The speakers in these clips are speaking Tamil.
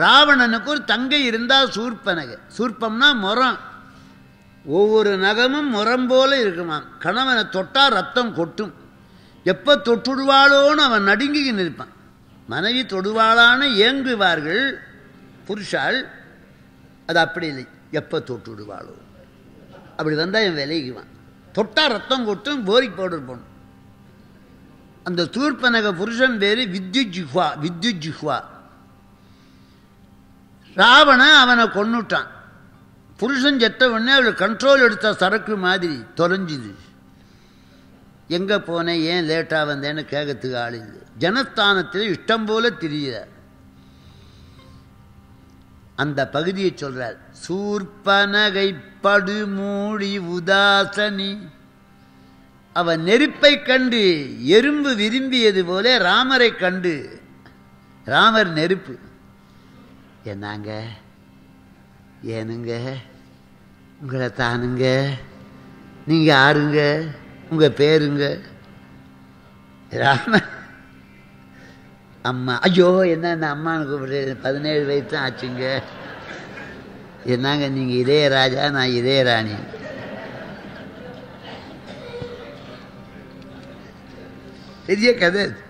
ராவணனுக்கு ஒரு தங்கை இருந்தா சூர்பனகை சூர்ப்பம்னா முறம் ஒவ்வொரு நகமும் முறம் போல இருக்குமாம் கணவனை தொட்டா ரத்தம் கொட்டும் எப்போ தொட்டுடுவாளோன்னு அவன் நடுங்கி நிற்பான் மனைவி தொடுவாளான்னு ஏங்குவார்கள் புருஷாள் அது அப்படி இல்லை எப்போ தொட்டுடுவாளோ அப்படி வந்தால் என் விலகிக்குவான் தொட்டா ரத்தம் கொட்டும் போரிக் பவுடர் போடணும் அந்த சூர்பனக புருஷன் பேரு வித்யுத் ஜிஹ்வா வித்யுத் ஜிஹ்வா ராவணன் அவனை கொன்னுட்டான் புருஷன் செத்த உடனே அவள் கண்ட்ரோல் எடுத்த சரக்கு மாதிரி தொலைஞ்சுது எங்கே போனேன் ஏன் லேட்டாக வந்தேன்னு கேட்கறதுக்கு ஆள் இல்லை ஜனஸ்தானத்தில் இஷ்டம் போல திரியுத அந்த பகுதியை சொல்றார் சூர்பனகை படுமூடி உதாசனி அவன் நெருப்பை கண்டு எறும்பு விரும்பியது போல ராமரை கண்டு ராமர் நெருப்பு என்னங்க ஏனுங்க உங்களை தானுங்க நீங்க யாருங்க உங்க பேருங்க ராம அம்மா ஐயோ என்ன இந்த அம்மான்னு கூப்பிடுறது பதினேழு வயசு தான் ஆச்சுங்க என்னங்க நீங்க இதே ராஜா நான் இதே ராணி பெரிய கதை அது.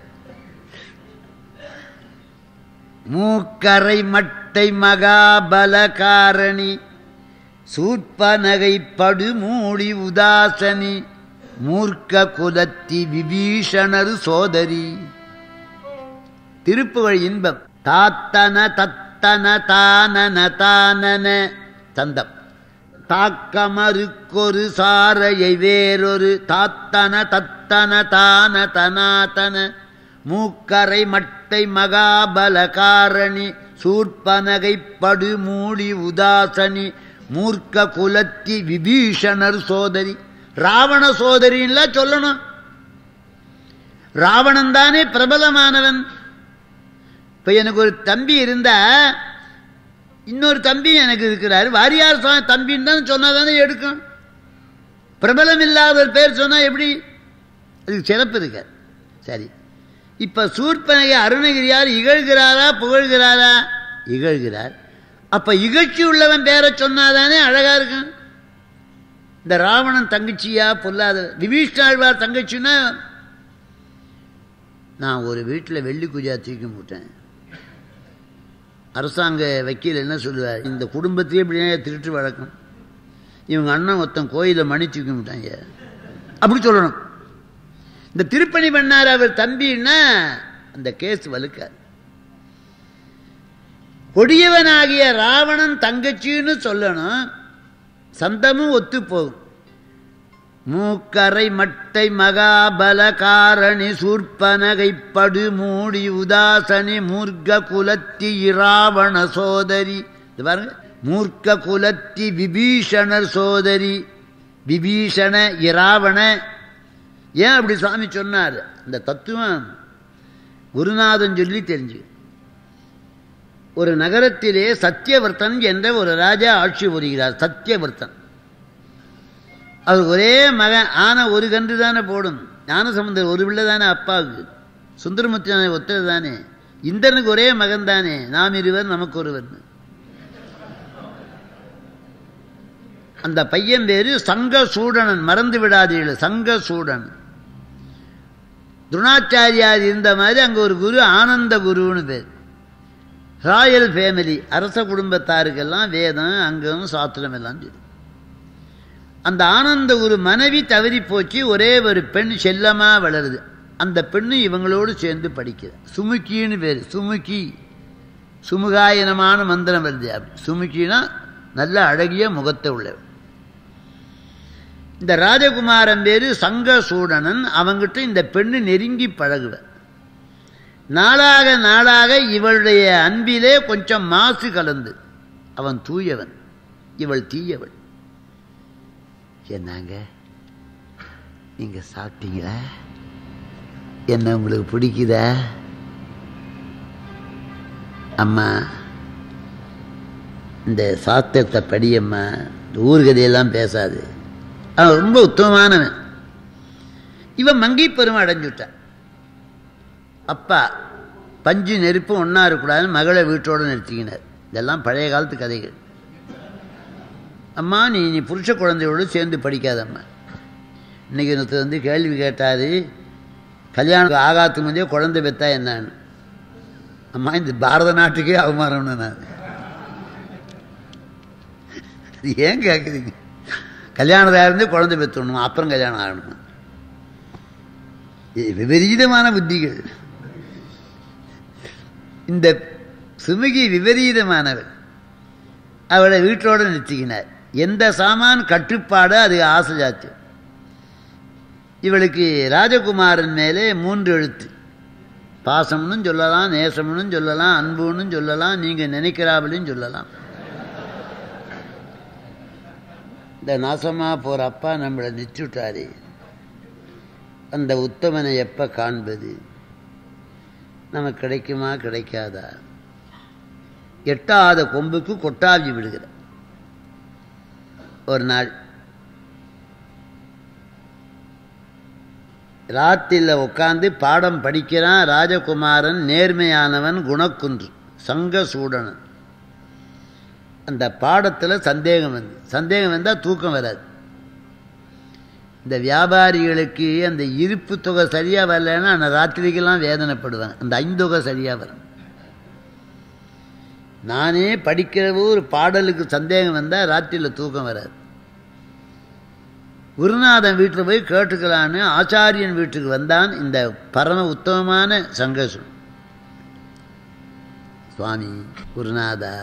மூக்கரை மட்டை மகாபலகாரணி சூர்பனகை படுமூடி உதாசனி மூர்க்க குலத்தி விபீஷணர் சோதரி திருப்புகழ் இன்பம் தாத்தன தத்தன தானன தானன தந்தம் தாக்கமருக்கொரு சாரையை வேறொரு தாத்தன தத்தன தான தனாதன மூக்கரை மட்டை மகாபலகாரணி சூர்பனகை படுமூடி உதாசனி மூர்க்க குலத்தி விபீஷணர் சோதரி ராவண சோதரின்ல சொல்லணும் ராவணன் தானே பிரபலமானவன் இப்ப எனக்கு ஒரு தம்பி இருந்தா இன்னொரு தம்பி எனக்கு இருக்கிறார் வாரியார் சுவாமி தம்பின்னு தான் சொன்னா தானே எடுக்கும் பிரபலம் இல்லாத ஒரு பேர் சொன்னா எப்படி அதுக்கு சிறப்பு இருக்க சரி இப்ப சூர்பனகை அருணகிரியார் இகழ்கிறாரா புகழ்கிறாரா இகழ்கிறார் அப்ப இகழ்ச்சி உள்ளவன் பேரை சொன்னாதானே அழகா இருக்கும் இந்த ராவணன் தங்கச்சியா பொல்லாத விபீஷ்ணாழ்வார் தங்கச்சின்னா நான் ஒரு வீட்டில் வெள்ளி குஜா தூக்கி போட்டேன் அரசாங்க வக்கீல் என்ன சொல்லுவார் இந்த குடும்பத்தையே இப்படியே திருட்டு வழக்கம் இவங்க அண்ணன் ஒருத்தன் கோயிலை மணி தூக்கி விட்டாங்க அப்படி சொல்லணும் இந்த திருப்பணி பண்ணார் அவர் தம்பின்னா அந்த கேஸ் வலுக்காது கொடியவனாகிய ராவணன் தங்கச்சின்னு சொல்லணும் சந்தமும் ஒத்து போகும் மூக்கரை மட்டை மகாபலகாரணி சூர்பனகை படுமூடி உதாசனி மூர்க்க குலத்தி இராவண சோதரி இது பாருங்க மூர்க்க குலத்தி விபீஷணர் சோதரி விபீஷண இராவண ஏன் அப்படி சுவாமி சொன்னார் இந்த தத்துவம் குருநாதன் சொல்லி தெரிஞ்சு ஒரு நகரத்திலே சத்தியவர்த்தன் என்ற ஒரு ராஜா ஆட்சி புரிகிறார் சத்தியவர்த்தன் அவர் ஒரே மகன் ஆன ஒரு கன்று தானே போடும் ஞானசமுந்தர் ஒரு பிள்ளை தானே அப்பாவுக்கு சுந்தரமுத்தி ஒத்தது தானே இந்திரனுக்கு ஒரே மகன் தானே நாம் இருவர் நமக்கு ஒருவர் அந்த பையன் பேரு சங்க சூடனன் மறந்து விடாதீர்கள் சங்க சூடன் துரோணாச்சாரியார் இருந்த மாதிரி அங்க ஒரு குரு ஆனந்த குருன்னு பேர் ராயல் ஃபேமிலி அரச குடும்பத்தாருக்கெல்லாம் வேதம் அங்கம் சாஸ்திரம் எல்லாம் தெரியும் அந்த ஆனந்த ஒரு மனைவி தவறி போச்சு ஒரே ஒரு பெண் செல்லமா வளருது அந்த பெண்ணு இவங்களோடு சேர்ந்து படிக்குது சுமுக்கின்னு பேர் சுமுக்கி சுமுகாயனமான மந்திரம் வருது அப்படி சுமுக்கினா நல்ல அழகிய முகத்தை உள்ளவன் இந்த ராஜகுமாரன் பேரு சங்க சூடனன் அவங்கிட்ட இந்த பெண்ணு நெருங்கி பழகுவ நாளாக நாளாக இவளுடைய அன்பிலே கொஞ்சம் மாசு கலந்து அவன் தூயவன் இவள் தீயவள் என்னங்க நீங்க சாப்பிட்டீங்களா என்ன உங்களுக்கு பிடிக்குதா அம்மா இந்த சாஸ்திரத்தை படியம்மா இந்த ஊர்கதையெல்லாம் பேசாது அவன் ரொம்ப உத்தமமானவன் இவன் மங்கை பெருமை அடைஞ்சுட்டான் அப்பா பஞ்சு நெருப்பும் ஒன்றா இருக்கக்கூடாதுன்னு மகளை வீட்டோடு நிறுத்திக்கினார் இதெல்லாம் பழைய காலத்து கதைகள் அம்மா நீ நீ புருஷ குழந்தையோடு சேர்ந்து படிக்காதம்மா இன்னைக்கு ஒருத்தர் வந்து கேள்வி கேட்டார் கல்யாணம் ஆகாத்து முந்தைய குழந்தை பெத்தா என்னன்னு அம்மா இந்த பாரத நாட்டுக்கே அவமானம்னு நான் அது ஏன் கேட்குறீங்க கல்யாணம் இருந்து குழந்தை பெற்றணும் அப்புறம் கல்யாணம் ஆகணும் இது விபரீதமான புத்திகள் இந்த சுமுகி விபரீதமானவர் அவளை வீட்டோடு நிறுத்திக்கினார் எந்த சாமான் கட்டுப்பாடோ அது ஆசை ஜாச்சு இவளுக்கு ராஜகுமாரன் மேலே மூன்று எழுத்து பாசம்னு சொல்லலாம் நேசம்னு சொல்லலாம் அன்புன்னு சொல்லலாம் நீங்கள் நினைக்கிறாபலையும் சொல்லலாம் இந்த நாசமாக போகிற அப்பா நம்மளை நிச்சுட்டாரு அந்த உத்தமனை எப்போ காண்பது நமக்கு கிடைக்குமா கிடைக்காதா எட்டாத கொம்புக்கு கொட்டாவி விடுகிற ஒரு நாள் ராத்திரியில் உட்காந்து பாடம் படிக்கிறான் ராஜகுமாரன் நேர்மையானவன் குணக்குன்று சங்க சூடனன் அந்த பாடத்தில் சந்தேகம் வந்து சந்தேகம் வந்தால் தூக்கம் வராது இந்த வியாபாரிகளுக்கு அந்த இருப்பு தொகை சரியாக வரலைன்னா அந்த ராத்திரிக்கெல்லாம் வேதனைப்படுவேன் அந்த ஐந்தொகை சரியாக வரும் நானே படிக்கிற ஒரு பாடலுக்கு சந்தேகம் வந்தால் ராத்திரியில் தூக்கம் வராது குருநாதன் வீட்டில் போய் கேட்டுக்கலான்னு ஆச்சாரியன் வீட்டுக்கு வந்தான் இந்த பரம உத்தமமான சங்கசம் சுவாமி குருநாதா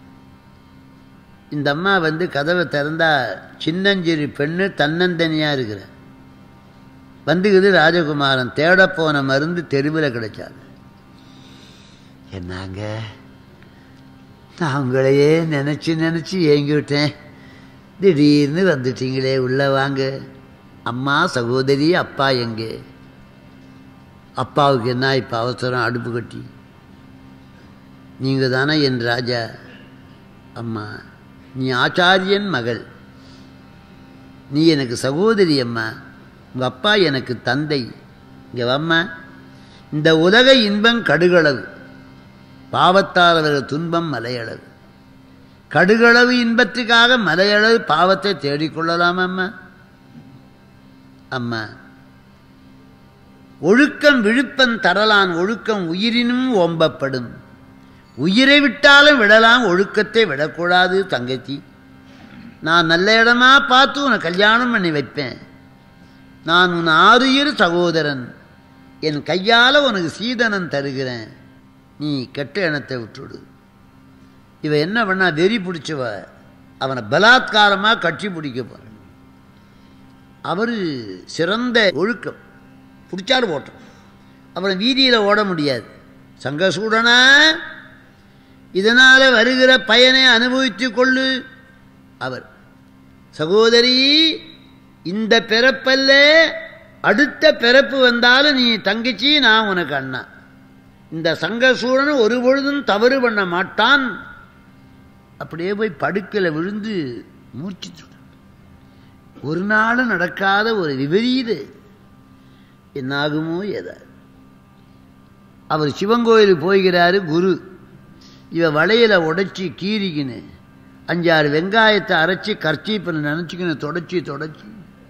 இந்த அம்மா வந்து கதவை திறந்தா சின்னஞ்சிறு பெண்ணு தன்னந்தனியாக இருக்கிற வந்துக்குது ராஜகுமாரன் தேடப்போன மருந்து தெருவில் கிடைச்சாங்க என்னங்க நான் உங்களையே நினச்சி நினச்சி ஏங்கிவிட்டேன் திடீர்னு வந்துட்டீங்களே உள்ளே வாங்க அம்மா சகோதரி அப்பா எங்கே அப்பாவுக்கு என்ன இப்போ அவசரம் அடுப்பு கட்டி நீங்கள் தானே என் ராஜா அம்மா நீ ஆச்சாரியன் மகள் நீ எனக்கு சகோதரி அம்மா உங்கள் அப்பா எனக்கு தந்தை இங்கே அம்மா இந்த உலக இன்பம் கடுகளவு பாவத்தால் அவர்கள் துன்பம் மலையளவு கடுகளவு இன்பத்துக்காக மலையளவு பாவத்தை தேடிக்கொள்ளலாம் அம்மா அம்மா ஒழுக்கம் விழுப்பம் தரலான் ஒழுக்கம் உயிரினும் ஓம்பப்படும் உயிரை விட்டாலும் விடலாம் ஒழுக்கத்தை விடக்கூடாது தங்கச்சி நான் நல்ல இடமா பார்த்து உன்னை கல்யாணம் பண்ணி வைப்பேன் நான் உன் ஆறுயிர் சகோதரன் என் கையால் உனக்கு சீதனம் தருகிறேன் நீ கெட்ட எண்ணத்தை விட்டுடு இவ என்ன பண்ணா வெறி பிடிச்சவ அவனை பலாத்காரமாக கட்சி பிடிக்க போற அவர் சிறந்த ஒழுக்கம் பிடிச்சாரு ஓட்டம் அவனை வீதியில் ஓட முடியாது சங்கசூடனா இதனால் வருகிற பயனை அனுபவித்து கொள்ளு அவர் சகோதரி இந்த பிறப்பல்ல அடுத்த பிறப்பு வந்தாலும் நீ தங்கச்சி நான் உனக்கு அண்ணா இந்த சங்கசூரன் ஒரு பொழுதும் தவறு பண்ண மாட்டான் அப்படியே போய் படுக்கையில் விழுந்து மூச்சு ஒரு நாளும் நடக்காத ஒரு விபரீத என்னாகுமோ ஏதா அவர் சிவங்கோயிலுக்கு போய்கிறாரு குரு இவ வளையல உடைச்சி கீறிக்கின்னு அஞ்சாறு வெங்காயத்தை அரைச்சி கர்ச்சீப்பில் நினச்சிக்கின்னு தொடச்சி தொடச்சி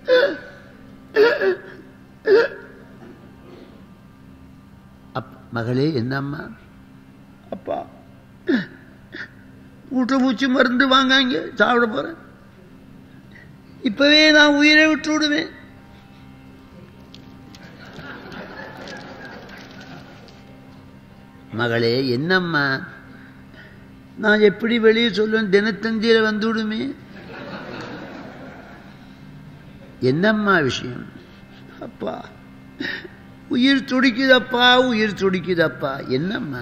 அப் மகளே என்னம்மா அப்பா ஊட்டப்பூச்சி மருந்து வாங்காங்க சாப்பிட போறேன் இப்பவே நான் உயிரை விட்டு விடுவேன் மகளே என்னம்மா நான் எப்படி வெளியே சொல்லுவேன் தினத்தந்தியில் வந்து விடுமே என்னம்மா விஷயம் அப்பா உயிர் துடிக்குதப்பா உயிர் துடிக்குதப்பா என்னம்மா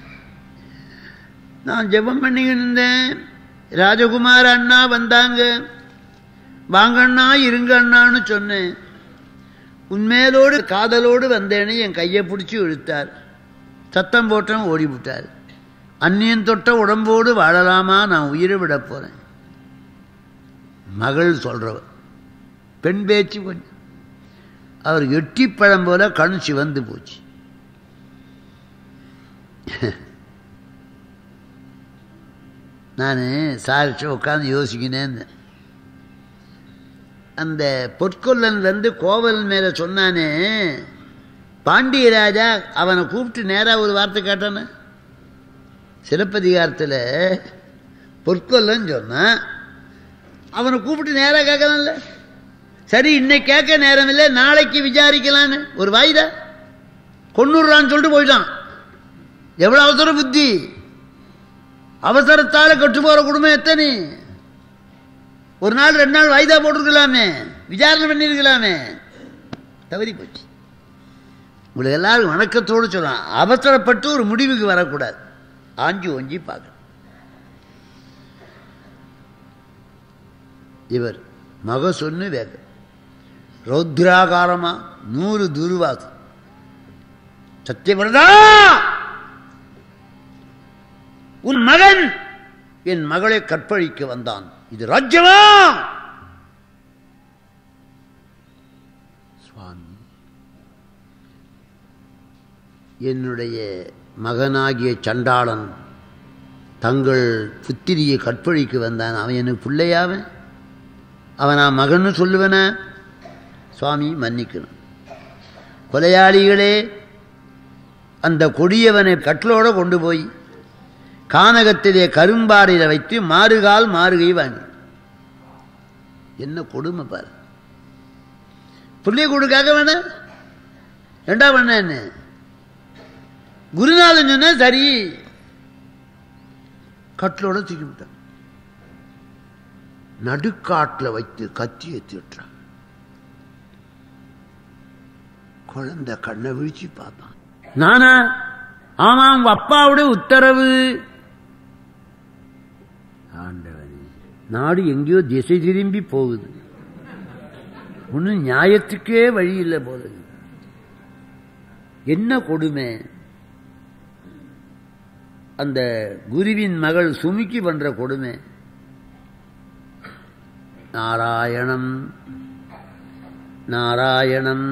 நான் ஜெபம் பண்ணிக்கிட்டு இருந்தேன் ராஜகுமார் அண்ணா வந்தாங்க வாங்கண்ணா இருங்க அண்ணான்னு சொன்னேன் உண்மையிலோடு காதலோடு வந்தேன்னு என் கையை பிடிச்சி இழுத்தார் சத்தம் போட்டவன் ஓடிவிட்டார் அந்நியன் தொட்ட உடம்போடு வாழலாமா நான் உயிரை விட போறேன் மகள் சொல்றவர் பெண் பேச்சு கொஞ்சம் அவர் எட்டிப்பழம் போல கண் சிவந்து போச்சு நான் சாரிச்சு உட்காந்து யோசிக்கினேன் அந்த பொற்கொல்லன்லேருந்து கோவல் மேலே சொன்னானே பாண்டியராஜா அவனை கூப்பிட்டு நேராக ஒரு வார்த்தை கேட்டானே சிலப்பதிகாரத்தில் பொற்கொல்லன்னு சொன்னான் அவனை கூப்பிட்டு நேராக கேட்கலாம்ல சரி இன்னைக்கு கேட்க நேரம் இல்லை நாளைக்கு விசாரிக்கலான்னு ஒரு வாய்தா கொண்டுடுறான்னு சொல்லிட்டு போயிட்டான் எவ்வளோ அவசர புத்தி அவசரத்தால் கட்டு போகிற குடும்பம் எத்தனை ஒரு நாள் ரெண்டு நாள் வாய்தா போட்டிருக்கலாமே விசாரணை பண்ணியிருக்கலாமே தவறி போச்சு உங்களுக்கு எல்லாரும் வணக்கத்தோடு சொல்லலாம் அவசரப்பட்டு ஒரு முடிவுக்கு வரக்கூடாது ஆஞ்சி ஒஞ்சி பார்க்கணும் இவர் மக சொன்னு வேக ரௌத்ராகாரமா நூறு துருவாசு சத்தியமிருதா உன் மகன் என் மகளை கற்பழிக்க வந்தான் இது ராஜ்யமா சுவாமி என்னுடைய மகனாகிய சண்டாளன் தங்கள் புத்திரியை கற்பழிக்க வந்தான் அவன் எனக்கு பிள்ளையாவன் அவன் நான் மகன்னு சொல்லுவன சுவாமி மன்னிக்கணும் கொலையாளிகளே அந்த கொடியவனை கட்டிலோட கொண்டு போய் கானகத்திலே கரும்பாறையில் வைத்து மாறுகால் மாறுகை வாங்கி என்ன கொடுமை பாரு பிள்ளை கொடுக்காக வேணா ரெண்டா பண்ண என்ன குருநாதன் சொன்னா சரி கட்டிலோட தூக்கி விட்டான் நடுக்காட்டில் வைத்து கத்தி ஏற்றி விட்டான் குழந்தை கண்ணை விழிச்சு பார்த்தான் நானா ஆமா உங்க அப்பாவுடைய உத்தரவு ஆண்டவனே நாடு எங்கேயோ திசை திரும்பி போகுது ஒன்றும் நியாயத்துக்கே வழி இல்லை போல என்ன கொடுமை அந்த குருவின் மகள் சுமிக்கு பண்ற கொடுமை நாராயணம் நாராயணம்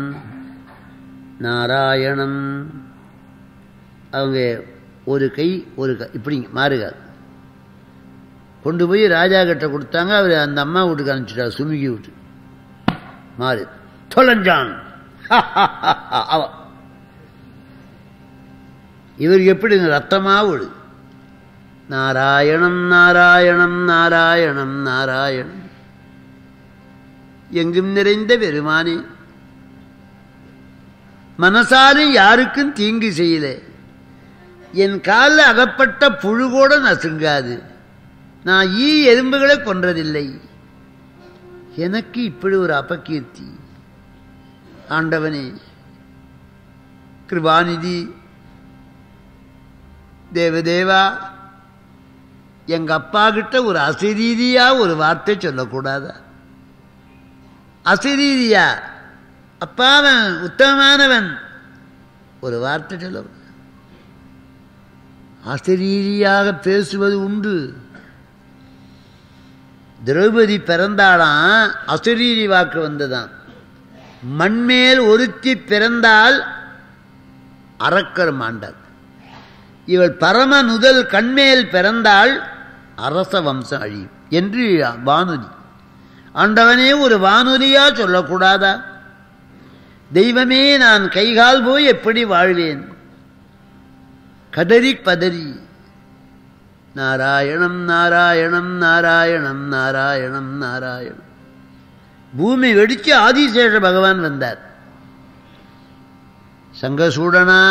நாராயணம் அவங்க ஒரு கை ஒரு கை இப்படி மாறுக கொண்டு போய் ராஜா கிட்ட கொடுத்தாங்க அவர் அந்த அம்மா வீட்டுக்கு அனுப்பிச்சிட்டார் சுமிகி விட்டு மாறு தொலைஞ்சான் அவ இவருக்கு எப்படிங்க ரத்தமா விடு நாராயணம் நாராயணம் நாராயணம் நாராயணம் எங்கும் நிறைந்த பெருமானே மனசாரு யாருக்கும் தீங்கு செய்யல என் காலில் அகப்பட்ட புழு கூட நசுங்காது நான் ஈ எறும்புகளை கொன்றதில்லை எனக்கு இப்படி ஒரு அபகீர்த்தி ஆண்டவனே கிருபாநிதி தேவதேவா எங்க அப்பா கிட்ட ஒரு அசிரீதியா ஒரு வார்த்தை சொல்லக்கூடாதா அசிரீதியா அப்பாவன் உத்தமமானவன் ஒரு வார்த்தை சொல்ல அசரீரியாக பேசுவது உண்டு திரௌபதி பிறந்தாளாம் அசரீரி வாக்கு வந்ததான் மண்மேல் ஒருத்தி பிறந்தால் அறக்கர் மாண்டார் இவள் பரம நுதல் கண்மேல் பிறந்தால் அரச வம்சம் அழியும் என்று வானொலி ஆண்டவனே ஒரு வானொலியா சொல்லக்கூடாதா தெய்வமே நான் கைகால் போய் எப்படி வாழ்வேன் கதறி பதறி நாராயணம் நாராயணம் நாராயணம் நாராயணம் நாராயணம் பூமி வெடிச்சு ஆதிசேஷ பகவான் வந்தார் சங்கசூடனா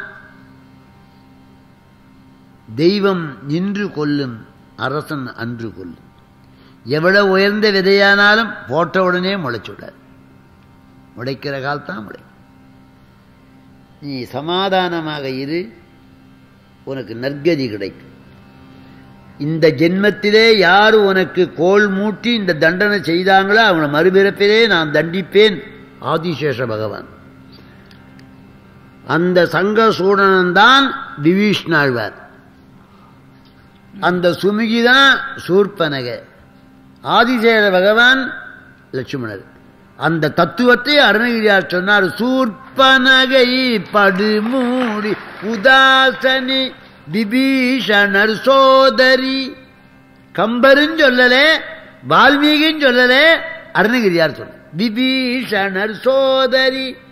தெய்வம் நின்று கொல்லும் அரசன் அன்று கொல்லும் எவ்வளவு உயர்ந்த விதையானாலும் போட்ட உடனே முளைச்சுடாது முளைக்கிற கால்தான் முளை நீ சமாதானமாக இரு உனக்கு நற்கதி கிடைக்கும் இந்த ஜென்மத்திலே யார் உனக்கு கோல் மூட்டி இந்த தண்டனை செய்தாங்களோ அவனை மறுபிறப்பிலே நான் தண்டிப்பேன் ஆதிசேஷ பகவான் அந்த சங்க சூடனன்தான் விபீஷ்ணாழ்வார் அந்த சுமிகிதான் சூர்பனக ஆதிசேஷ பகவான் லட்சுமணர் அந்த தத்துவத்தை அருணகிரியார் சொன்னார் சூர்பனகை படுமூடி உதாசனி விபீஷணர் சோதரி கம்பரும் சொல்லலே வால்மீகியும் சொல்லலே அருணகிரியார் சொல்ல விபீஷணர் சோதரி